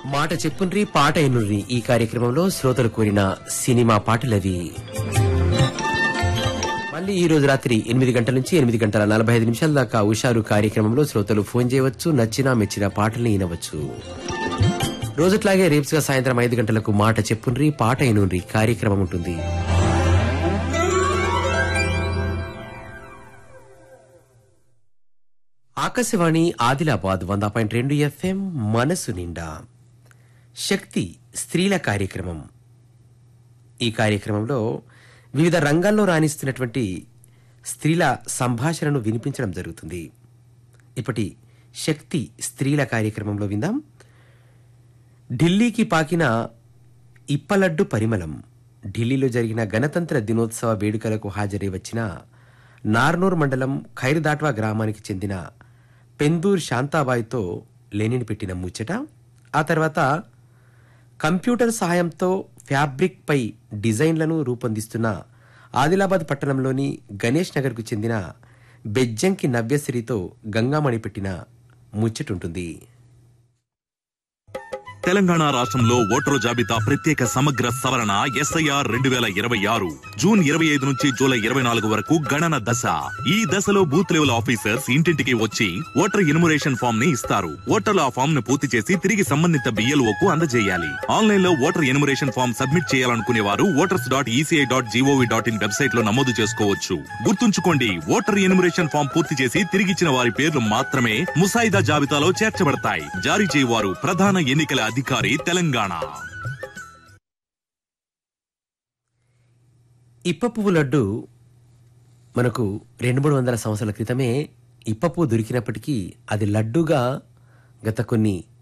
మాట చెప్పుండ్రి పాట ఎన్నుర్రి ఈ కార్యక్రమంలో శ్రోతలు కోరిన సినిమా పాటలవి మళ్ళీ ఈ రోజు రాత్రి ఎనిమిది గంటల నుంచి ఎనిమిది గంటల నలభై ఐదు నిమిషాల దాకా ఉషారు కార్యక్రమంలో శ్రోతలు ఫోన్ చేయవచ్చు నచ్చినా మెచ్చిన పాటల్ని వినవచ్చు రోజుట్లాగే రేపుగా సాయంత్రం ఐదు గంటలకు మాట చెప్పుండ్రి పాట ఎనుండ్రి కార్యక్రమం ఉంటుంది ఆకాశవాణి ఆదిలాబాద్ వంద పాయింట్ రెండు ఎఫ్ఎం మనసు నిండా శక్తి స్త్రీల కార్యక్రమం ఈ కార్యక్రమంలో వివిధ రంగాల్లో రాణిస్తున్నటువంటి స్త్రీల సంభాషణను వినిపించడం జరుగుతుంది ఇప్పటి శక్తి స్త్రీల కార్యక్రమంలో విందాం ఢిల్లీకి పాకిన ఇప్పలడ్డు పరిమళం ఢిల్లీలో జరిగిన గణతంత్ర దినోత్సవ వేడుకలకు హాజరై వచ్చిన నార్నూర్ మండలం ఖైర్దాట్వా గ్రామానికి చెందిన పెందూర్ శాంతాబాయితో లెనిన్ పెట్టిన ముచ్చట ఆ తర్వాత కంప్యూటర్ సహాయంతో ఫ్యాబ్రిక్ పై డిజైన్లను రూపొందిస్తున్న ఆదిలాబాద్ పట్టణంలోని గణేష్ నగర్కు చెందిన బెజ్జంకి నవ్యశ్రీతో గంగామణి పెట్టిన ముచ్చటుంటుంది తెలంగాణ రాష్ట్రంలో ఓటరు జాబితా ప్రత్యేక సమగ్ర సవరణ ఎస్ఐఆర్ రెండు వేల ఇరవై ఆరు జూన్ ఇరవై ఐదు నుంచి జూలై ఇరవై నాలుగు వరకు గణన దశ ఈ దశలో బూత్ లెవెల్ ఆఫీసర్స్ ఇంటింటికి వచ్చి ఓటర్ ఇనుమరేషన్ ఫామ్ ని ఇస్తారు ఓటర్లు ఆ ఫామ్ ను పూర్తి చేసి తిరిగి సంబంధిత బిఎల్ఓ కు అందజేయాలి ఆన్లైన్ లో ఓటర్ ఎనుమరేషన్ ఫామ్ సబ్మిట్ చేయాలనుకునే వారు voters dot ECI dot gov dot in website లో నమోదు చేసుకోవచ్చు గుర్తుంచుకోండి ఓటర్ ఎనుమరేషన్ ఫామ్ పూర్తి చేసి తిరిగిచ్చిన వారి పేర్లు మాత్రమే ముసాయిదా జాబితాలో చేర్చబడతాయి జారీ చేయవారు ప్రధాన ఎన్నికల అధికారి తెలంగాణ ఇప్ప పువ్వు లడ్డు మనకు రెండు మూడు వందల సంవత్సరాల క్రితమే ఇప్ప పువ్వు దొరికినప్పటికీ అది లడ్డుగా గత కొన్ని